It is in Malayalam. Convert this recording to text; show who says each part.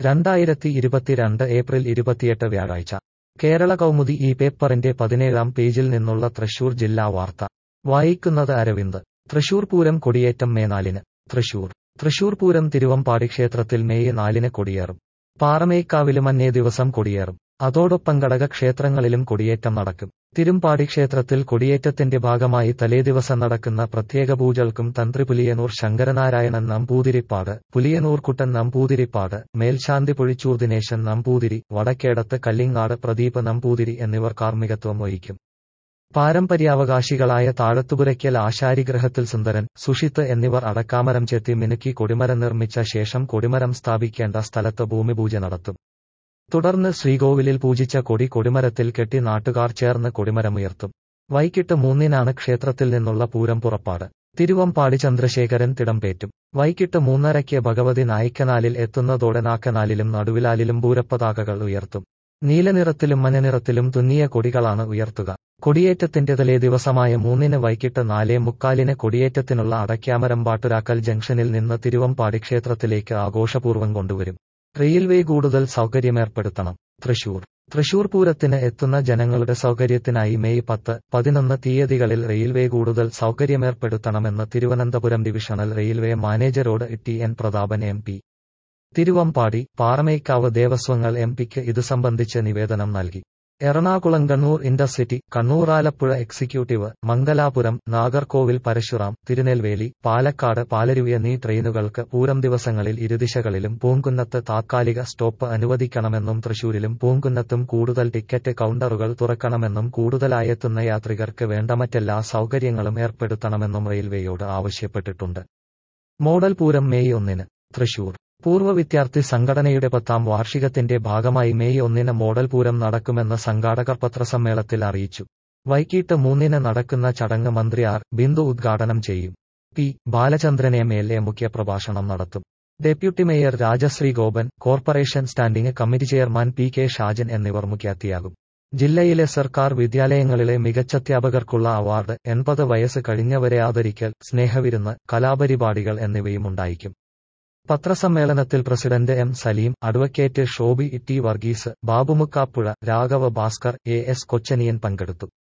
Speaker 1: രണ്ടായിരത്തി ഇരുപത്തിരണ്ട് ഏപ്രിൽ ഇരുപത്തിയെട്ട് വ്യാഴാഴ്ച കേരള കൗമുദി ഈ പേപ്പറിന്റെ പതിനേഴാം പേജിൽ നിന്നുള്ള തൃശൂർ ജില്ലാ വാർത്ത വായിക്കുന്നത് അരവിന്ദ് തൃശൂർ പൂരം കൊടിയേറ്റം മേ നാലിന് തൃശൂർ തൃശൂർ പൂരം തിരുവമ്പാടി ക്ഷേത്രത്തിൽ മെയ് നാലിന് കൊടിയേറും പാറമേക്കാവിലും അന്നേ ദിവസം കൊടിയേറും അതോടൊപ്പം ഘടകക്ഷേത്രങ്ങളിലും കൊടിയേറ്റം നടക്കും തിരുമ്പാടി ക്ഷേത്രത്തിൽ കൊടിയേറ്റത്തിന്റെ ഭാഗമായി തലേദിവസം നടക്കുന്ന പ്രത്യേക പൂജകൾക്കും തന്ത്രി പുലിയനൂർ ശങ്കരനാരായണൻ നമ്പൂതിരിപ്പാട് പുലിയനൂർ കുട്ടൻ നമ്പൂതിരിപ്പാട് മേൽശാന്തി പൊഴിച്ചൂർ ദിനേശൻ നമ്പൂതിരി വടക്കേടത്ത് കല്ലിങ്ങാട് പ്രദീപ് നമ്പൂതിരി എന്നിവർ കാർമ്മികത്വം വഹിക്കും പാരമ്പര്യാവകാശികളായ താഴത്തുപുരയ്ക്കൽ ആശാരിഗ്രഹത്തിൽ സുന്ദരൻ സുഷിത്ത് എന്നിവർ അടക്കാമരം ചെത്തി മിനുക്കി കൊടിമരം നിർമ്മിച്ച ശേഷം കൊടിമരം സ്ഥാപിക്കേണ്ട സ്ഥലത്ത് ഭൂമിപൂജ നടത്തും തുടർന്ന് ശ്രീകോവിലിൽ പൂജിച്ച കൊടി കൊടിമരത്തിൽ കെട്ടി നാട്ടുകാർ ചേർന്ന് കൊടിമരമുയർത്തും വൈകിട്ട് മൂന്നിനാണ് ക്ഷേത്രത്തിൽ നിന്നുള്ള പൂരം പുറപ്പാട് തിരുവമ്പാടി ചന്ദ്രശേഖരൻ തിടംപേറ്റും വൈകിട്ട് മൂന്നരയ്ക്ക് ഭഗവതി നായിക്കനാലിൽ എത്തുന്നതോടെ നാക്കനാലിലും നടുവിലാലിലും പൂരപ്പതാകകൾ ഉയർത്തും നീലനിറത്തിലും മഞ്ഞനിറത്തിലും തുന്നിയ കൊടികളാണ് ഉയർത്തുക കൊടിയേറ്റത്തിന്റെ തലേ ദിവസമായ മൂന്നിന് വൈകിട്ട് നാലേ മുക്കാലിന് കൊടിയേറ്റത്തിനുള്ള അടയ്ക്കാമരം പാട്ടുരാക്കൽ ജംഗ്ഷനിൽ നിന്ന് തിരുവമ്പാടി ക്ഷേത്രത്തിലേക്ക് ആഘോഷപൂർവ്വം കൊണ്ടുവരും റെയിൽവേ കൂടുതൽ സൗകര്യമേർപ്പെടുത്തണം തൃശൂർ തൃശൂർ പൂരത്തിന് എത്തുന്ന ജനങ്ങളുടെ സൗകര്യത്തിനായി മെയ് പത്ത് പതിനൊന്ന് തീയതികളിൽ റെയിൽവേ കൂടുതൽ സൗകര്യമേർപ്പെടുത്തണമെന്ന് തിരുവനന്തപുരം ഡിവിഷണൽ റെയിൽവേ മാനേജരോട് T N Prathapan M P Thiruvambady Paramekkavu ദേവസ്വങ്ങൾ എം പിക്ക് ഇതു സംബന്ധിച്ച് നിവേദനം നൽകി എറണാകുളം കണ്ണൂർ ഇന്റർസിറ്റി കണ്ണൂർ ആലപ്പുഴ എക്സിക്യൂട്ടീവ് മംഗലാപുരം നാഗർകോവിൽ പരശുറാം തിരുനെൽവേലി പാലക്കാട് പാലരുവി എന്നീ ട്രെയിനുകൾക്ക് പൂരം ദിവസങ്ങളിൽ ഇരുദിശകളിലും പൂങ്കുന്നത്ത് താത്കാലിക സ്റ്റോപ്പ് അനുവദിക്കണമെന്നും തൃശൂരിലും പൂങ്കുന്നത്തും കൂടുതൽ ടിക്കറ്റ് കൗണ്ടറുകൾ തുറക്കണമെന്നും കൂടുതലായെത്തുന്ന യാത്രികർക്ക് വേണ്ട മറ്റെല്ലാ സൗകര്യങ്ങളും ഏർപ്പെടുത്തണമെന്നും റെയിൽവേയോട് ആവശ്യപ്പെട്ടിട്ടുണ്ട് മോഡൽ പൂരം മെയ് ഒന്നിന് തൃശൂർ പൂർവ്വ വിദ്യാർത്ഥി സംഘടനയുടെ പത്താം വാർഷികത്തിന്റെ ഭാഗമായി മെയ് ഒന്നിന് മോഡൽ പൂരം നടക്കുമെന്ന് സംഘാടകർ പത്രസമ്മേളനത്തിൽ അറിയിച്ചു വൈകിട്ട് മൂന്നിന് നടക്കുന്ന ചടങ്ങ് മന്ത്രി ആർ ബിന്ദു ഉദ്ഘാടനം ചെയ്യും P Balachandran M L A മുഖ്യപ്രഭാഷണം നടത്തും deputy mayor Rajashree Gopan corporation standing committee chairman P K Shajan എന്നിവർ മുഖ്യാതിഥിയാകും ജില്ലയിലെ സർക്കാർ വിദ്യാലയങ്ങളിലെ മികച്ചധ്യാപകർക്കുള്ള അവാർഡ് എൺപത് വയസ്സ് കഴിഞ്ഞവരെ ആദരിക്കൽ സ്നേഹവിരുന്ന് കലാപരിപാടികൾ എന്നിവയും ഉണ്ടായിരിക്കും പത്രസമ്മേളനത്തിൽ president M Saleem advocate Shobi T Varghese Babu Mukkappuzha Raghava Bhaskar A S Kochaniyan പങ്കെടുത്തു